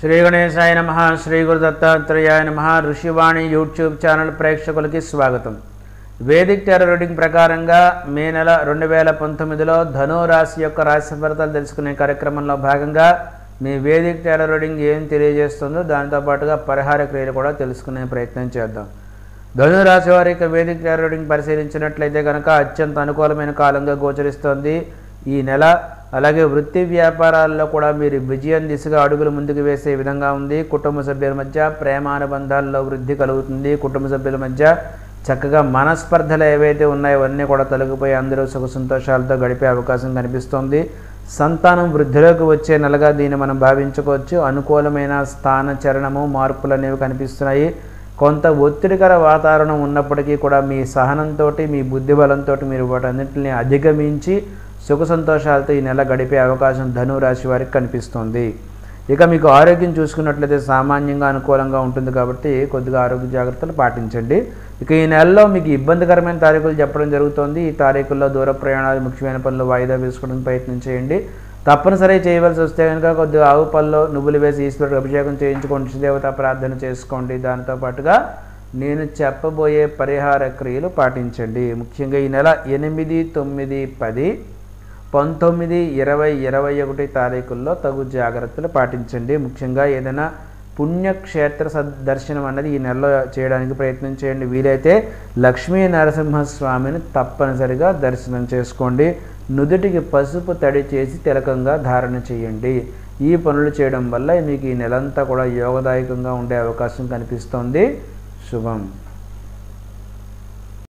శ్రీ గణేశాయ నమ శ్రీ గురు దత్తాత్రేయాయ నమ ఋషివాణి యూట్యూబ్ ఛానల్ ప్రేక్షకులకి స్వాగతం వేదిక్ టెర రీడింగ్ ప్రకారంగా మే నెల రెండు వేల పంతొమ్మిదిలో ధను రాశి యొక్క రాశి ఫలితాలు తెలుసుకునే కార్యక్రమంలో భాగంగా మీ వేదిక్ టెర రీడింగ్ ఏం తెలియజేస్తుందో దానితో పాటుగా పరిహార క్రియలు కూడా తెలుసుకునే ప్రయత్నం చేద్దాం ధను రాశి వారి యొక్క వేదిక టెర రీడింగ్ పరిశీలించినట్లయితే కనుక అత్యంత అనుకూలమైన కాలంగా గోచరిస్తోంది ఈ నెల అలాగే వృత్తి వ్యాపారాల్లో కూడా మీరు విజయం దిశగా అడుగులు ముందుకు వేసే విధంగా ఉంది కుటుంబ సభ్యుల మధ్య ప్రేమానుబంధాల్లో వృద్ధి కలుగుతుంది కుటుంబ సభ్యుల మధ్య చక్కగా మనస్పర్ధలు ఏవైతే ఉన్నాయో అవన్నీ కూడా తొలగిపోయి అందరూ సుఖ సంతోషాలతో గడిపే అవకాశం కనిపిస్తోంది సంతానం వృద్ధిలోకి వచ్చే నెలగా దీన్ని మనం భావించుకోవచ్చు అనుకూలమైన స్థాన చరణము మార్పులు అనేవి కనిపిస్తున్నాయి కొంత ఒత్తిడికర వాతావరణం ఉన్నప్పటికీ కూడా మీ సహనంతో మీ బుద్ధి బలంతో మీరు వాటన్నింటిని అధిగమించి సుఖ సంతోషాలతో ఈ నెల గడిపే అవకాశం ధను రాశి వారికి కనిపిస్తుంది ఇక మీకు ఆరోగ్యం చూసుకున్నట్లయితే సామాన్యంగా అనుకూలంగా ఉంటుంది కాబట్టి కొద్దిగా ఆరోగ్య జాగ్రత్తలు పాటించండి ఇక ఈ నెలలో మీకు ఇబ్బందికరమైన తారీఖులు చెప్పడం జరుగుతుంది ఈ తారీఖుల్లో దూర ప్రయాణాలు ముఖ్యమైన పనులు వాయిదా వేసుకోవడానికి ప్రయత్నం చేయండి తప్పనిసరి చేయవలసి వస్తే కనుక కొద్దిగా ఆవు పళ్ళు నువ్వులు వేసి ఈశ్వరుడు అభిషేకం చేయించుకోండి దేవత ప్రార్థన చేసుకోండి దానితో పాటుగా నేను చెప్పబోయే పరిహార క్రియలు పాటించండి ముఖ్యంగా ఈ నెల ఎనిమిది తొమ్మిది పది పంతొమ్మిది ఇరవై ఇరవై ఒకటి తారీఖుల్లో తగు జాగ్రత్తలు పాటించండి ముఖ్యంగా ఏదైనా పుణ్యక్షేత్ర సద్ దర్శనం అన్నది ఈ నెలలో చేయడానికి ప్రయత్నం చేయండి వీలైతే లక్ష్మీ నరసింహస్వామిని తప్పనిసరిగా దర్శనం చేసుకోండి నుదుటికి పసుపు తడి చేసి తిలకంగా ధారణ చేయండి ఈ పనులు చేయడం వల్ల మీకు ఈ నెలంతా కూడా యోగదాయకంగా ఉండే అవకాశం కనిపిస్తోంది శుభం